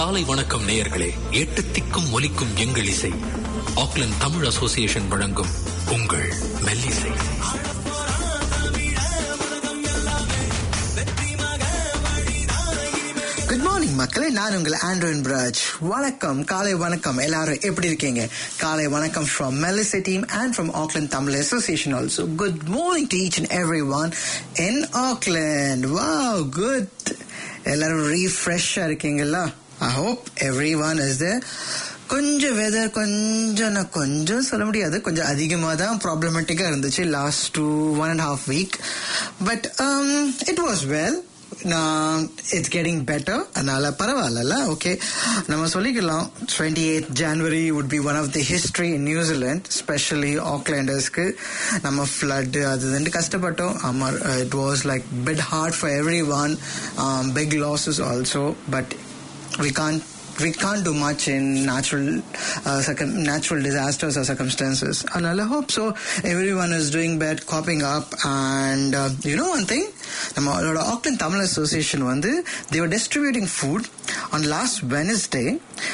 காலை வணக்கம் நேயர்களே எட்டு திக்கும் ஒலிக்கும் எங்கள் இசை ஆக்லாந்து தமிழ் அசோசியேஷன் வழங்கும் உங்கள் மெல்லிசை குட் மார்னிங் மக்களே நான் உங்கள் ஆண்ட்ரோன் பிராஜ் வணக்கம் காலை வணக்கம் எல்லாரும் எப்படி இருக்கீங்க காலை வணக்கம் from Melisai team and from Auckland Tamil association also good morning to each and every one in Auckland wow good எல்லாரும் ரீஃப்ரெஷ்ஷாக இருக்கீங்களா I hope everyone is there கொஞ்சம் வெதர் கொஞ்சம் நான் கொஞ்சம் சொல்ல முடியாது கொஞ்சம் அதிகமாக தான் ப்ராப்ளமேட்டிக்காக இருந்துச்சு last two one and half week but it was well நான் இட்ஸ் கெட்டிங் பெட்டர் அதனால பரவாயில்ல ஓகே நம்ம சொல்லிக்கலாம் twenty eight January would be one of the history in New Zealand specially ஆக்லாண்டர்ஸ்க்கு நம்ம ஃப்ளட் அது இதுன்ட்டு கஷ்டப்பட்டோம் ஆமாம் it was like bit hard for everyone big losses also but we can we can't do much in natural uh, circum- natural disasters or circumstances. And I hope so. Everyone is doing bad, coping up. And uh, you know one thing? நம்மளோட Auckland Tamil association வந்து they were distributing food on last Wednesday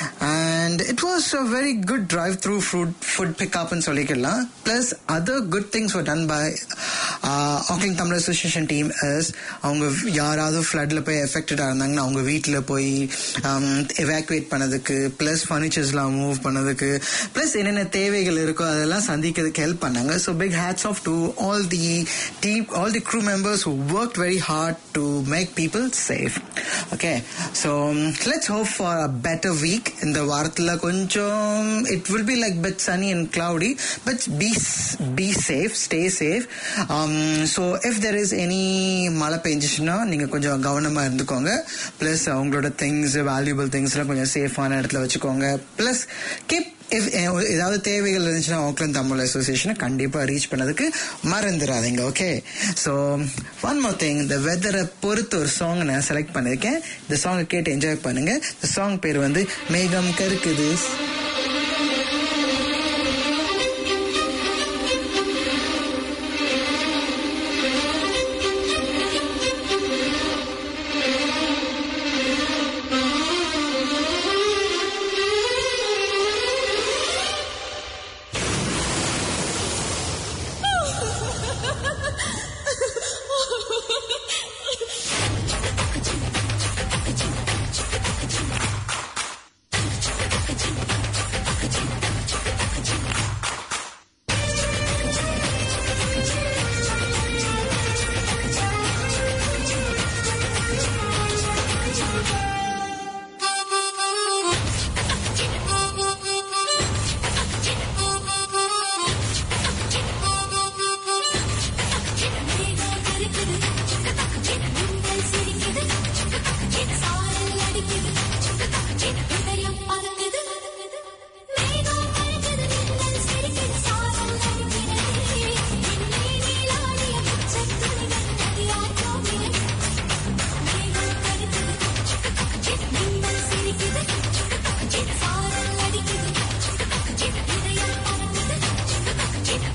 and it was a very good drive through food food pickup னு சொல்லிக்கலாம் plus other good things were done by uh, Auckland Tamil association team is அவங்க யாராவது ஃப்ளட்ல போய் எஃபெக்டடா இருந்தாங்கன்னா அவங்க வீட்டில் போய் எவாக்குவேட் பண்ணதுக்கு பிளஸ் ஃபர்னிச்சர்ஸ்லாம் மூவ் பண்ணதுக்கு பிளஸ் என்னென்ன தேவைகள் இருக்கோ அதெல்லாம் சந்திக்கிறதுக்கு ஹெல்ப் பண்ணாங்க so big hats off to all the team all the crew members who work very hard to make people safe okay so let's hope for a better week இந்த வாரத்தில் கொஞ்சம் it will be like but sunny and cloudy but be be safe stay safe so if there is any மழை பெஞ்சிச்சுன்னா நீங்கள் கொஞ்சம் கவனமாக இருந்துக்கோங்க plus அவங்களோட திங்ஸ் வேல்யூபிள் திங்ஸ்லாம் கொஞ்சம் சேஃபான இடத்துல வச்சுக்கோங்க ப்ளஸ் கீப் இஃப் ஏதாவது தேவைகள் இருந்துச்சுன்னா ஆக்லாந்து தமிழ் அசோசியேஷனை கண்டிப்பாக ரீச் பண்ணதுக்கு மறந்துடாதீங்க okay so one more thing இந்த வெதரை பொறுத்து ஒரு சாங் நான் செலக்ட் பண்ணியிருக்கேன் இந்த சாங்கை கேட்டு என்ஜாய் பண்ணுங்க இந்த சாங் பேர் வந்து மேகம் கருக்குது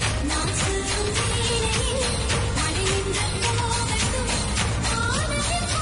நான் சொல்லும் வேளையில் மழை நின்ற போகட்டும்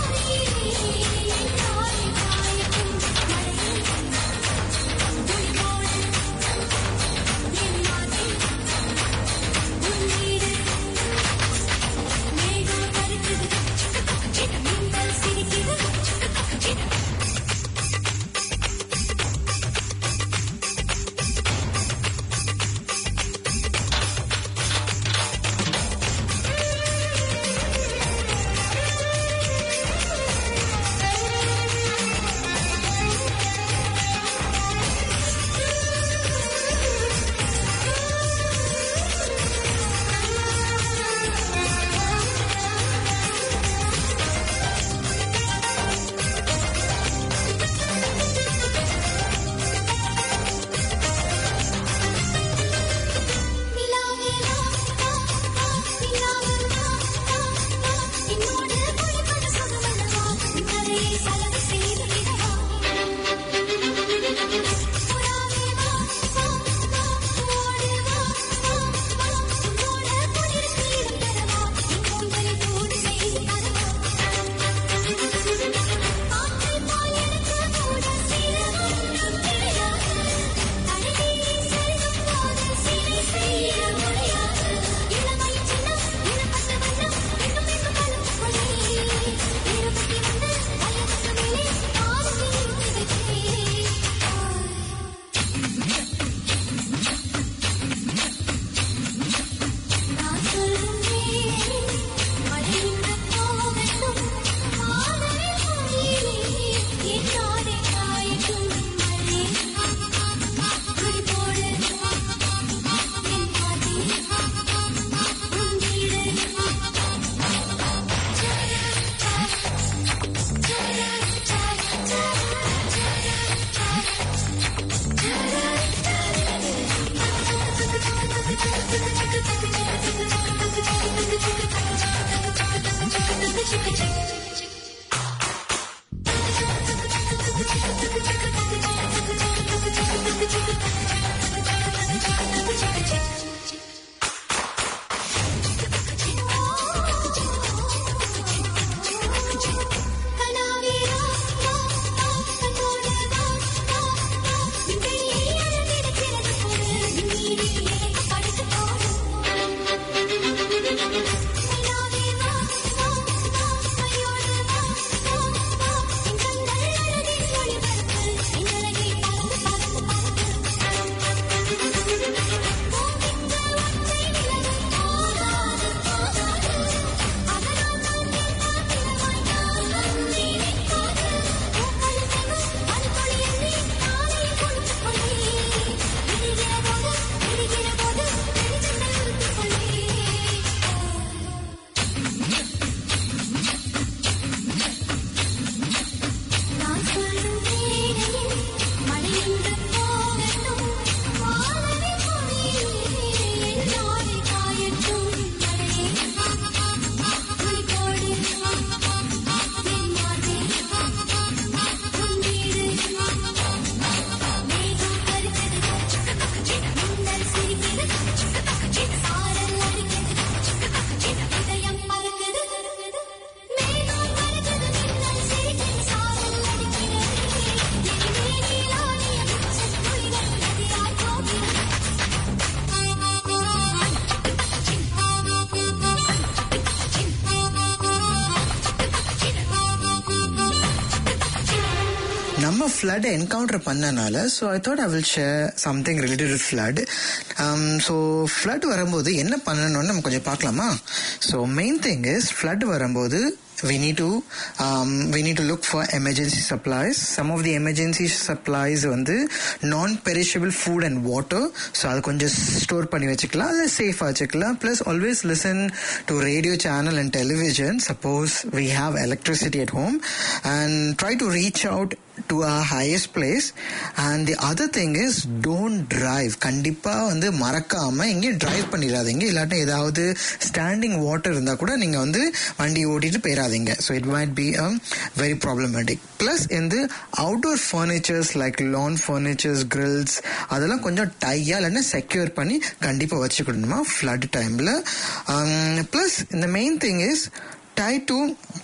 ஃப்ளட் என்கவுண்டர் பண்ணனால so I thought I will share something related with flood so flood வரும்போது என்ன பண்ணணும்னு நம்ம கொஞ்சம் பார்க்கலாமா so main thing is flood வரும்போது we need to um, we need to look for emergency supplies some of the emergency supplies வந்து non perishable food and water so அது கொஞ்சம் ஸ்டோர் பண்ணி வச்சுக்கலாம் அதை சேஃபாக வச்சுக்கலாம் plus always listen to radio channel and television suppose we have electricity at home and try to reach out to a highest place and the other thing is don't drive கண்டிப்பாக வந்து மறக்காம எங்கேயும் drive பண்ணிடாதீங்க இல்லாட்டி ஏதாவது standing water இருந்தால் கூட நீங்கள் வந்து வண்டி ஓட்டிட்டு போயிடாதீங்க so it might be a very problematic plus இந்த outdoor furnitures like lawn furnitures grills அதெல்லாம் கொஞ்சம் டையாக இல்லைன்னா செக்யூர் பண்ணி கண்டிப்பாக வச்சுக்கணுமா ஃப்ளட் டைமில் ப்ளஸ் இந்த main thing is try to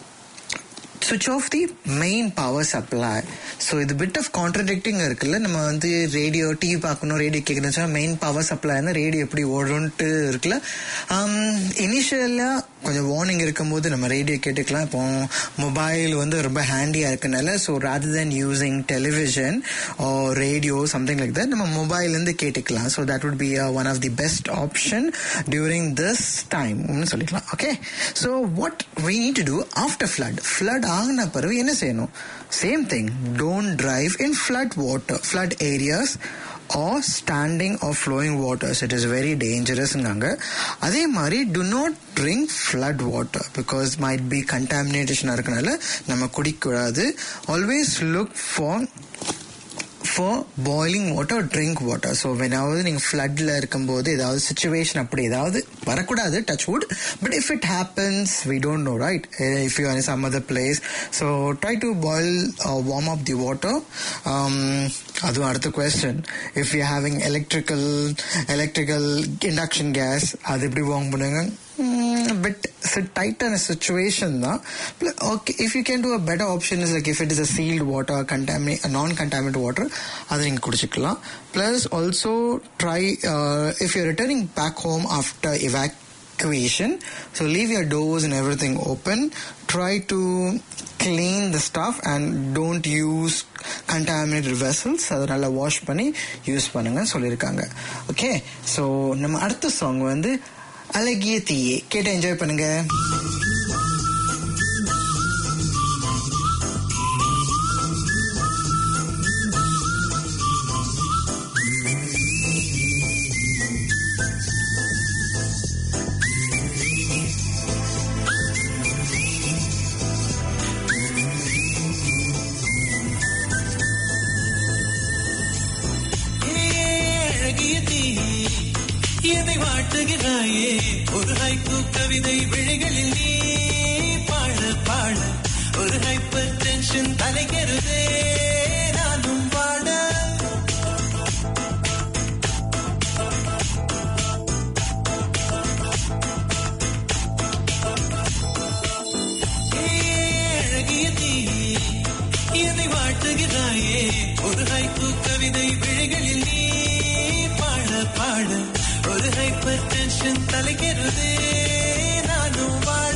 switch off the main power supply so இது பிட் ஆஃப் கான்ட்ரடிக்டிங் இருக்குல்ல நம்ம வந்து ரேடியோ டிவி பார்க்கணும் ரேடியோ கேட்கணும் மெயின் பவர் சப்ளைனா ரேடியோ எப்படி ஓடும்ட்டு இருக்குல்ல இனிஷியலாக கொஞ்சம் வார்னிங் இருக்கும்போது நம்ம ரேடியோ கேட்டுக்கலாம் இப்போ மொபைல் வந்து ரொம்ப ஹேண்டியாக இருக்கனால so rather than using television radio something like that நம்ம மொபைல்லேருந்து கேட்டுக்கலாம் so that would be one of the best option during this டைம்னு சொல்லிக்கலாம் okay so what we need to do after flood flood ஆகின பிறகு என்ன செய்யணும் same thing don't drive in flood water flood areas are standing are flowing waters it is very டேஞ்சரஸ்ங்காங்க அதே மாதிரி do not drink flood water because might be கண்டாமினேஷனாக இருக்கனால நம்ம குடிக்கூடாது always look for for boiling water drink water so வெனாவது நீங்கள் ஃப்ளட்டில் இருக்கும்போது ஏதாவது சுச்சுவேஷன் அப்படி ஏதாவது வரக்கூடாது touch wood but if it happens we don't know right if you are some other place so try to boil warm up the water அதுவும் அடுத்த question if you having electrical electrical induction gas அது எப்படி warm பண்ணுங்க bit tight on a situation now. Okay, if you can do a better option is like if it is a sealed water, contaminate, non-contaminated water, அதை நீங்கள் குடிச்சிக்கலாம் plus also try if you returning back home after evacuation so leave your doors and everything open try to clean the stuff and don't use contaminated vessels அதை நல்லா wash பண்ணி use பண்ணுங்க சொல்லியிருக்காங்க okay so நம்ம அடுத்த song வந்து அழகிய தீயே கேட்டு என்ஜாய் பண்ணுங்க எதை வாட்டுகிறாயே ஒரு ஹைக்கு கவிதை விழிகளில் நீ பாட பாட ஒரு ஹைப்பர் டென்ஷன் தலைகிறதே நானும் பாட அழகிய தீ எதை வாட்டுகிறாயே ஒரு ஹைக்கு கவிதை விழிகளில் நீ பாட பாட ஒரு ஹைப்பர் டென்ஷன் தலைகிறதே நானும் வாட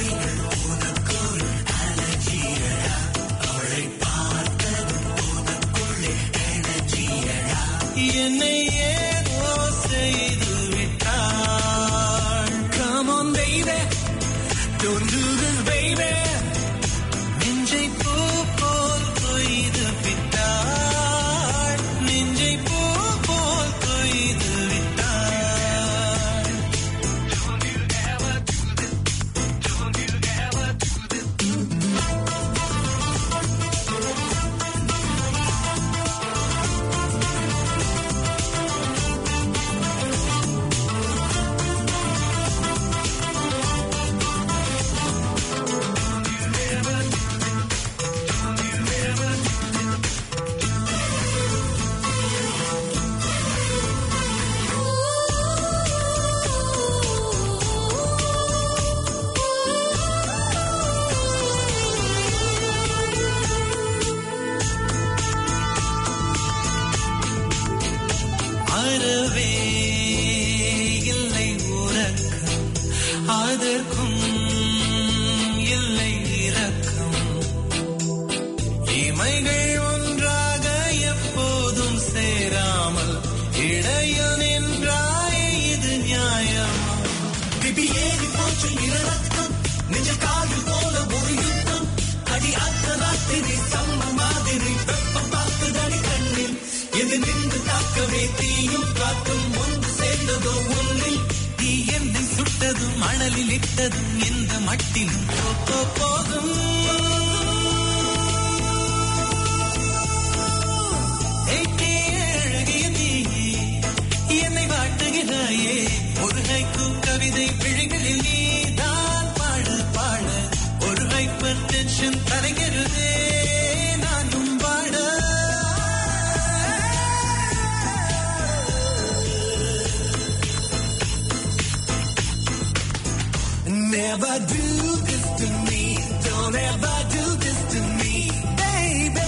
உனக்கு ஒரு அலர்ஜியடா அவளை பார்த்ததும் உனக்கு மணலில் இட்டதும் இந்த மட்டிலும் போ போகும் ஏக்கே அழகிய தீயே, என்னை வாட்டுகிறாயே ஒரு ஹைக்கூ கவிதை விழிகளில் நீதான் பாட பாட ஒரு ஹைப்பர் டென்ஷன் தலைகிறதே நானும் பாட Never do this to me. Don't ever do this to me, baby.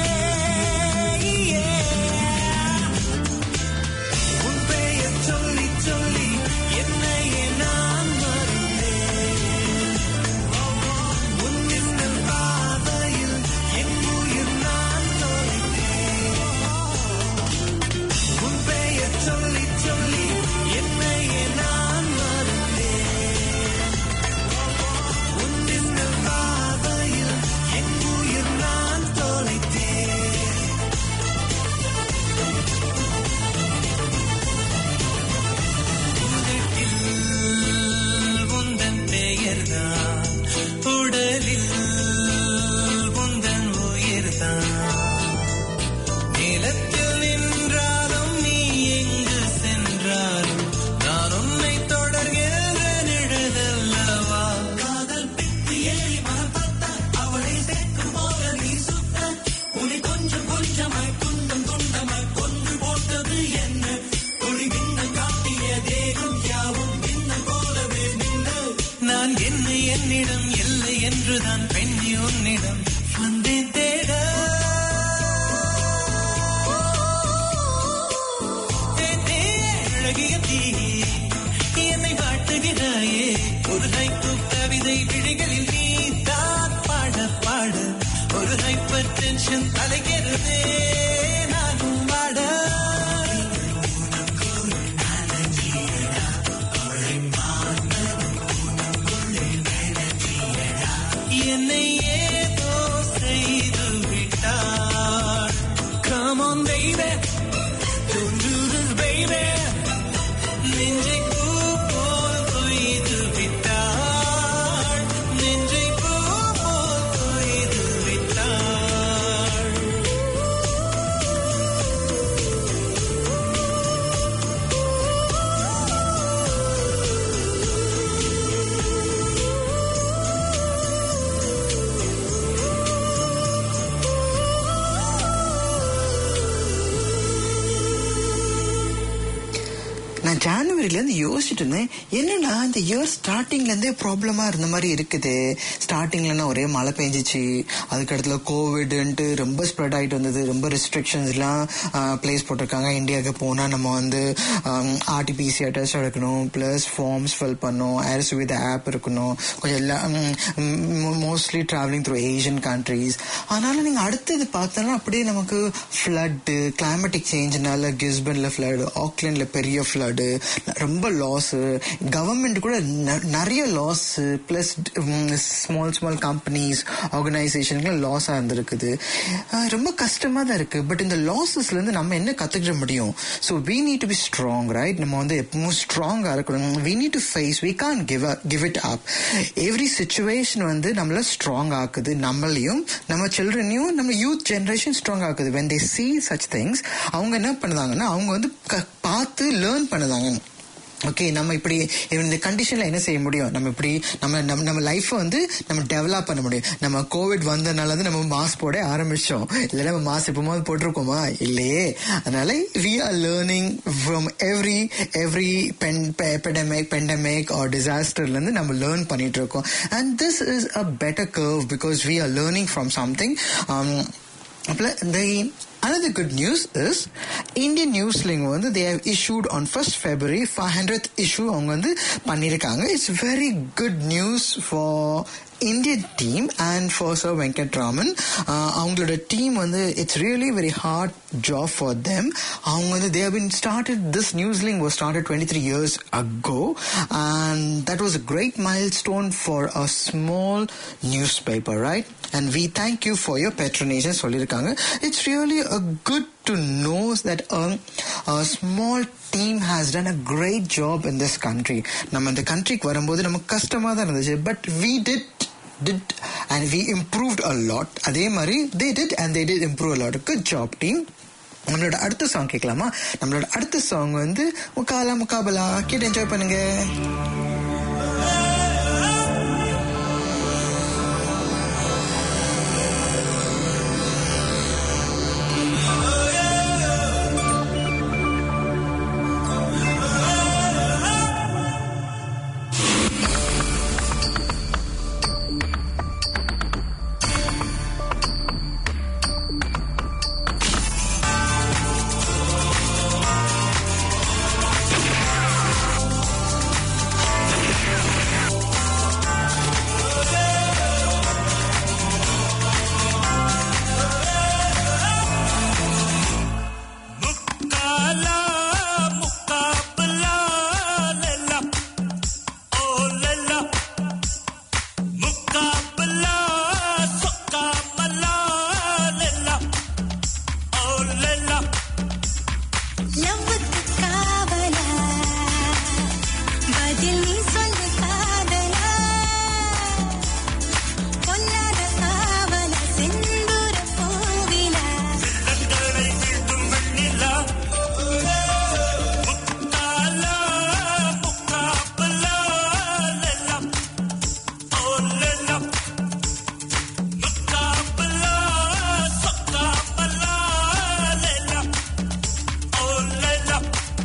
Yeah. உன் பெயர் சொல்லி சொல்லி என்னையே நான் மறந்தேன். உன் மின்னல் பாதையில் என் உயிர் நான் தொலைத்தேன். உன் பெயர் சொல்லி சொல்லி என்னையே நான் மறந்தேன். உன் மின்னல் பாதையில் என் உயிர் நான் தொலைத்தேன். உதட்டில் உந்தன் பெயர்தான் உடலில் உந்தன் உயிர்தான் நிலத்தில் நின்றாலும் நீ எங்கு சென்றாலும் நான் உன்னை தொடர்கின்ற நிழலல்லவா காதல் பித்து ஏறி மரப்பத்த அவளை சேர்க்கும் போல நீ சுத்த உன்னை கொஞ்சம் கொஞ்சமாய் துண்டம் துண்டமாய் கொன்று போட்டது என்ன ஒளி மின்னல் காட்டிய தேகம் யாவும் மின்னல் போலவே நின்று நான் என்ன என்னிடம் இல்லை என்றுதான் பெண்ணி உன்னிடம் வந்தேன் தேட தேனே அழகிய தீயே, என்னை வாட்டுகிறாயே ஒரு ஹைக்கூ கவிதை விழிகளில் நீ தான் பாட பாட ஒரு ஹைப்பர் டென்ஷன் தலைகிறதே நானும் பாட என்னை ஏதோ செய்து விட்டாள் Come on baby Don't do this baby நெஞ்சை பூ போல் கொய்து விட்டாள் நெஞ்சை பூ போல் கொய்து விட்டாள் நான் ஜான்வரில இருந்து யோசிச்சுட்டு இருந்தேன் என்னடா இந்த இயர் ஸ்டார்டிங்ல இருந்தே ப்ராப்ளமா இருந்த மாதிரி இருக்குது ஸ்டார்டிங்ல ஒரே மழை பெஞ்சிச்சு அதுக்கு இடத்துல கோவிட்ன்ட்டு ரொம்ப ஸ்ப்ரெட் ஆயிட்டு வந்தது ரொம்ப ரெஸ்ட்ரிக்ஷன்ஸ் எல்லாம் பிளேஸ் போட்டிருக்காங்க இந்தியாவுக்கு போனா நம்ம வந்து ஆர்டிபிசிஆர் டெஸ்ட் எடுக்கணும் பிளஸ் ஃபார்ம்ஸ் ஃபில் பண்ணணும் ஏர் சுவித ஆப் இருக்கணும் கொஞ்சம் எல்லாம் mostly travelling through Asian countries அதனால நீங்க அடுத்தது பார்த்தோன்னா அப்படியே நமக்கு ஃப்ளட்டு கிளைமேட்டிக் சேஞ்ச்னால கிஸ்பன்ல ஃப்ளட் ஆக்லாண்ட்ல பெரிய ஃப்ளட்டு ரொம்ப லாஸ் கவர்மெண்ட் கூட ந- நிறைய loss plus small small companies ஆர்கனைசேஷனுக்கு லாஸா இருந்திருக்குது அஹ் ரொம்ப கஷ்டமா தான் இருக்கு பட் இந்த லாசஸ்ல இருந்து நம்ம என்ன கத்துக்கிற முடியும் so we need to be strong right நம்ம வந்து எப்பவும் ஸ்ட்ராங்கா இருக்கணும் we need to face we can give give it up every situation வந்து நம்மள ஸ்ட்ராங் ஆக்குது நம்மளையும் நம்ம சில்ட்ரனையும் நம்ம யூத் ஜெனரேஷன் ஸ்ட்ராங் ஆக்குது when they see such things அவங்க என்ன பண்ணுதாங்கன்னா அவங்க வந்து க- பார்த்து லேர்ன் பண்ணுதாங்க ஓகே நம்ம இப்படி இந்த கண்டிஷன்ல என்ன செய்ய முடியும் நம்ம இப்படி நம்ம நம்ம நம்ம லைஃப்பை வந்து நம்ம டெவலப் பண்ண முடியும் நம்ம கோவிட் வந்ததுனால வந்து நம்ம மாஸ்க் போட ஆரம்பிச்சோம் இல்லை நம்ம மாஸ்க் எப்போமாவது போட்டிருக்கோமா இல்லையே அதனால we are learning from every every pen epidemic pandemic or டிசாஸ்டர்ல இருந்து நம்ம லேர்ன் பண்ணிட்டு இருக்கோம் and this is a better curve because we are learning from something the Another good news is Indian Newsling வந்து they have issued on 1st February 500th issue அவங்க வந்து பண்ணிருக்காங்க it's very good news for Indian team and for Sir Venkatraman uh, அவங்களோட team வந்து it's really very hard job for them அவங்க வந்து they have been started this newsling was started 23 years ago and that was a great milestone for a small newspaper right and we thank you for your patronage சொல்லியிருக்காங்க it's really a good to know that a, a small team has done a great job in this country. நம்ம இந்த கண்ட்ரிக்கு வரும்போது நமக்கு கஷ்டமா தான் இருந்துச்சு but we did did and we improved a lot அதே மாதிரி they did and they did improve a lot good job team நம்மளோட அடுத்த சாங் கேட்கலாமா நம்மளோட அடுத்த சாங் வந்து முக்காலா முக்காபலா கேட்டு என்ஜாய் பண்ணுங்க முக்காலா முக்காபலா லெல்லா ஓ லெல்லா முக்காபலா சொக்காமலா லெல்லா ஓ லெல்லா லவ்வுக்கு காவலா பதில் நீ சொல்லு காதலா பொல்லாத காவல செந்தூர பூவிலா தங்களை வீழ்த்தும் வெண்ணிலா முக்காலா முக்காபலா லெல்லா ஓ லெல்லா முக்காபலா சொக்காமலா லெல்லா ஓ லெல்லா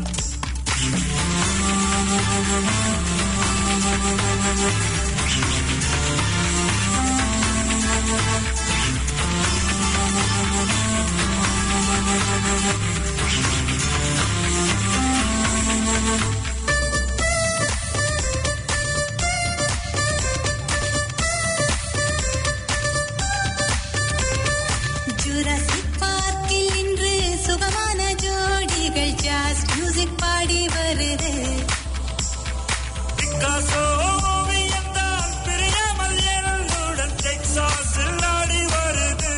ஜுராசிக் பார்க்கில் இன்று சுகமான ஜோடிகள் ஜாஸ் மியூசிக் பாடி வருது பிக்காசோ ஓவியம்தான் பிரியாமல் என்னுடன் டெக்சாஸில் ஆடி வருது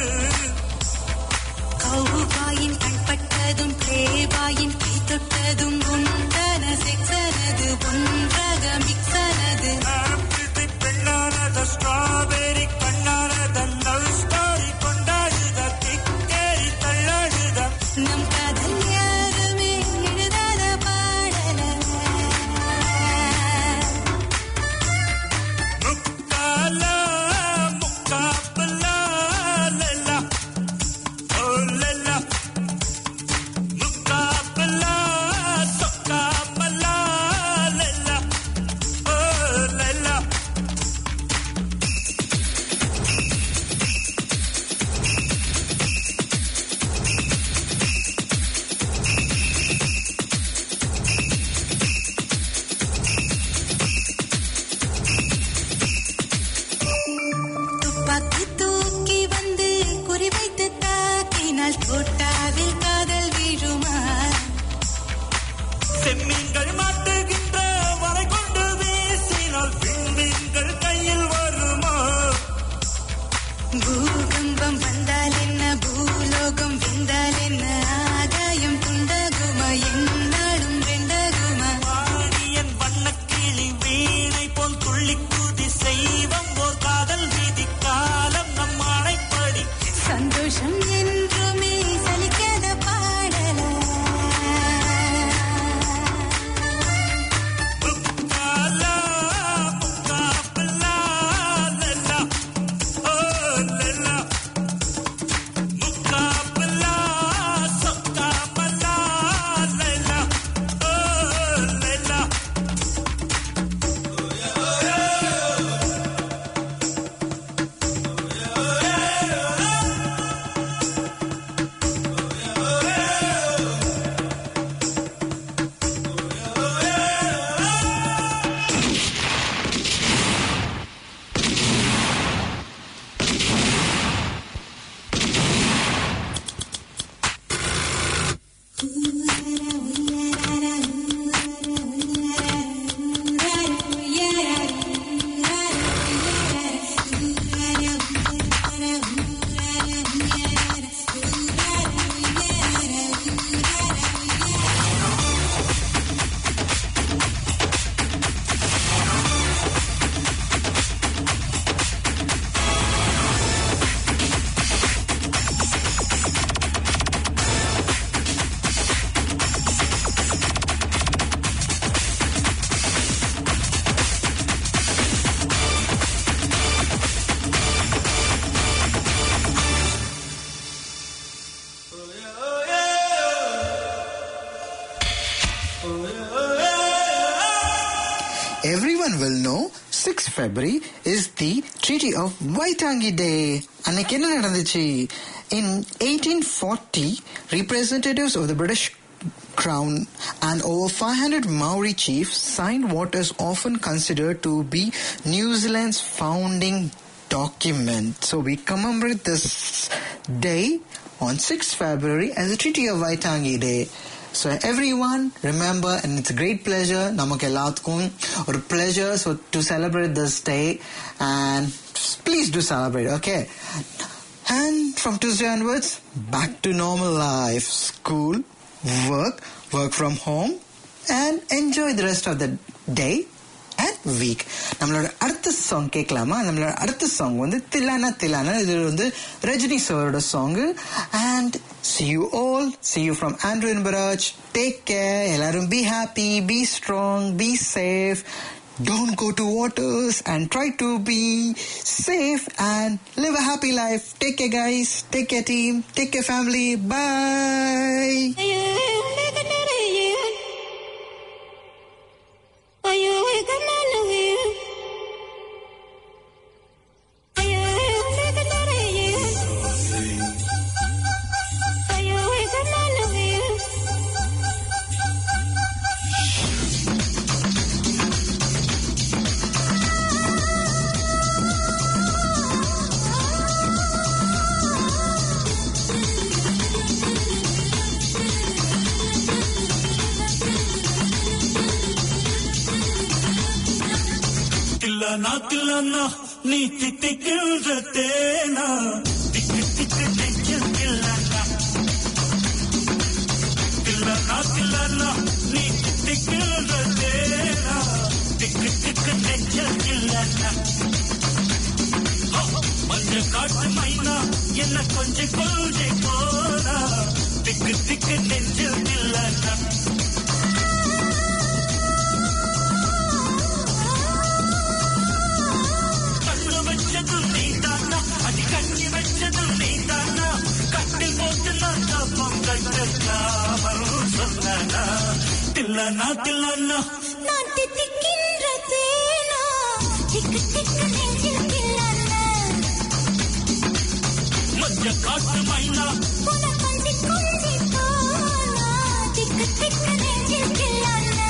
கௌபாயின் கண்பட்டதும் பிளேபாயின் கை தொட்டதும் உண்டான செக்ஸனது ஒன்றாக மிக்ஸனது ஆப்பிள் பெண்ணானத ஸ்ட்ராபெரி கண்ணானத லவ் ஸ்டோரி கொண்டாடுத திக்கேறி தள்ளாடுத நம் காதல் யாருமே எழுதாத பாடல முக்காலா முக்காபலா லெல்லா ஓ லெல்லா முக்காபலா சொக்காமலா லெல்லா ஓ லெல்லா துப்பாக்கி தூக்கி வந்து குறிவைத்து தாக்கினால் தோட்டாவில் காதல் வீழுமா செம்மீன்கள் மாட்டுகின்ற வரை கொண்டு வீசினால் விண்மீன்கள் கையில் வருமா பூகம்பம் வந்தால் என்ன பூலோகம் வெந்தால் என்ன ஆகாயம் துண்டகுமா என்னாலும் ரெண்டகுமா பாடியன் வண்ணக்கிளி வீணை போல் துள்ளி குதி செய்வம் ஓர் காதல் வீதி காலம் நம் ஆணைப்படி சந்தோஷம் என்றுமே சலிக்காத பாடல முக்காலா முக்காபலா லெல்லா ஓ லெல்லா will know 6th February is the Treaty of Waitangi Day. அன்னைக்கு என்ன நடந்துச்சு In 1840, representatives of the British Crown and over 500 Maori chiefs signed what is often considered to be New Zealand's founding document. So we commemorate this day on 6th February as the Treaty of Waitangi Day. So everyone remember and it's a great pleasure நமக்கு எல்லாத்துக்கும் ஒரு pleasure so to celebrate this day and please do celebrate okay and from Tuesday onwards back to normal life school work work from home and enjoy the rest of the day and week நம்மளோட அடுத்த song கேட்கலாமா நம்மளோட அடுத்த song வந்து தில்லானா தில்லானா இது வந்து ரஜினி சாரோட song and see you all see you from Andrew and Baraj take care எல்லாரும் be happy be strong be safe don't go to waters and try to be safe and live a happy life take care guys take care team take care family bye தில்லானா தில்லானா நீ தித்திக்கின்ற தேனா திக்கு திக்கு நெஞ்சில் தில்லானா தில்லானா தில்லானா நீ தித்திக்கின்ற தேனா திக்கு திக்கு நெஞ்சில் தில்லானா மஞ்ச காட்டு மைனா என்ன கொஞ்சம் கொஞ்சம் போனா திக்கு திக்கு நெஞ்சில் தில்லானா கண்ணு வச்சதும் நீதானா அடி கண்ணி வச்சதும் நீதானா கட்டில் போட்டு நான் தப்பம் கட்டலாமல் சொன்னானா தில்லானா தில்லானா நான் தித்திக்கின்ற தேனா திக்கு திக்கு நெஞ்சில் தில்லானா மஞ்ச காட்டு மைனா புன கொஞ்சி கொஞ்சி போனா திக்கு திக்கு நெஞ்சில் தில்லானா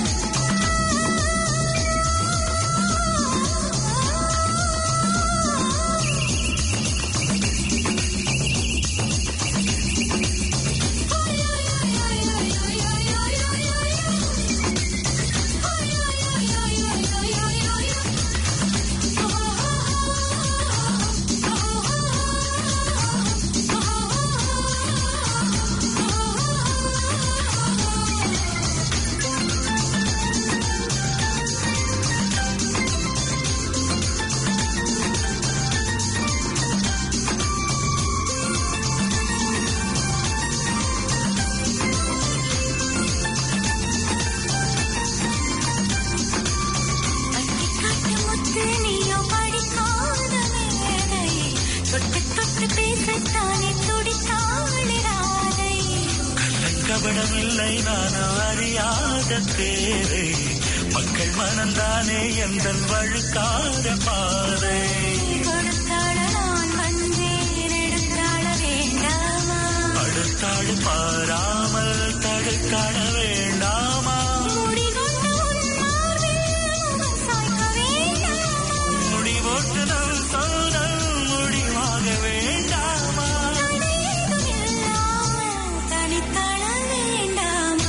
பட்டிக்காட்டு முத்து நீயோ படிக்காத மேதை தொட்டு தொட்டு பேசத்தானே துடித்தாளி ராதை கள்ளங்கபடமில்லை நான் அறியாத தேரை மக்கள் மனந்தானே எந்த வழுக்காத பாதை கொடுத்தாள நான் வந்தேன் எடுத்தாள வேண்டாமா அடுத்தாள் பாராமல் தடுத்தாட வேண்டாமா முடிகொண்டு உன் மார்பில் முகம் சாய்க்க வேண்டாமா முடிவோட்டு நம் சொந்தம் முடிவாக வேண்டாமா தடையேதும் இல்லாமல் தனித்தாள வேண்டாமா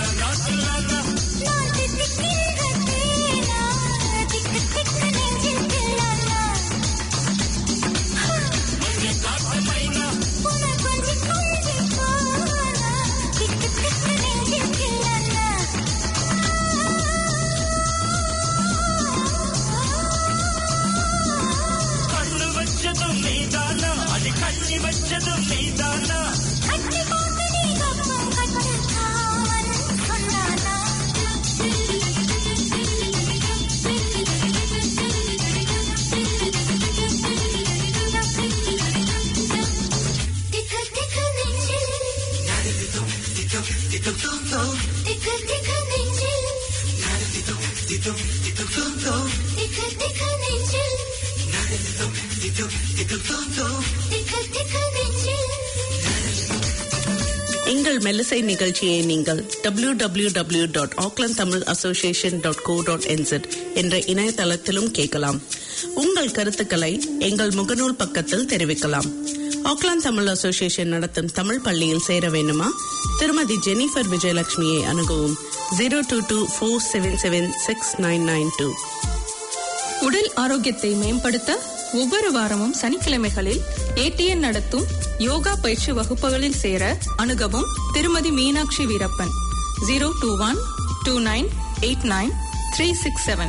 நான் தித்திக்கின்ற தேனா திக்கு திக்கு நெஞ்சில் தில்லானா புன கொஞ்சி கொஞ்சி போனா திக்கு திக்கு நெஞ்சில் தில்லானா கண்ணு வச்சதும் நீதானா அது கண்ணி வச்சதும் நீதானா அச்சி போட்டு நீ கப்பம் கட்டு காவல் சொன்னானா திக்கு திக்கு நெஞ்சில் திக்கு திக்கு நெஞ்சில் எங்கள் மெல்லிசை நிகழ்ச்சியை நீங்கள் W W W dot Auckland Tamil association dot co dot NZ என்ற இணையதளத்திலும் கேட்கலாம் உங்கள் கருத்துக்களை எங்கள் முகநூல் பக்கத்தில் தெரிவிக்கலாம் ஆக்லாந்து தமிழ் அசோசியேஷன் நடத்தும் தமிழ் பள்ளியில் சேர வேண்டுமா திருமதி ஜெனிஃபர் விஜயலட்சுமியை அணுகவும் zero two two four seven seven six nine nine two உடல் ஆரோக்கியத்தை மேம்படுத்த ஒவ்வொரு வாரமும் சனிக்கிழமைகளில் ஏடிஎன் நடத்தும் யோகா பயிற்சி வகுப்புகளில் சேர அணுகவும் திருமதி Meenakshi Veerappan zero two one two nine eight nine three six seven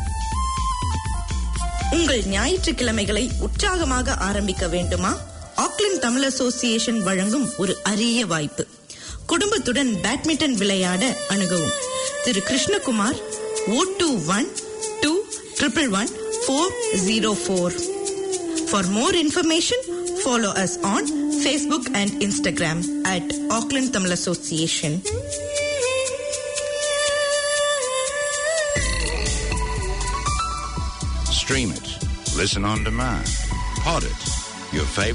உங்கள் ஞாயிற்றுக்கிழமைகளை உற்சாகமாக ஆரம்பிக்க வேண்டுமா ஆக்லாந்து தமிழ் அசோசியேஷன் வழங்கும் ஒரு அரிய வாய்ப்பு குடும்பத்துடன் பேட்மிண்டன் விளையாட அணுகவும் திரு Krishnakumar O two one two triple one four zero four for more information follow us on Facebook and Instagram at Auckland Tamil association Stream it. Listen on demand. Pod it. Your favorite.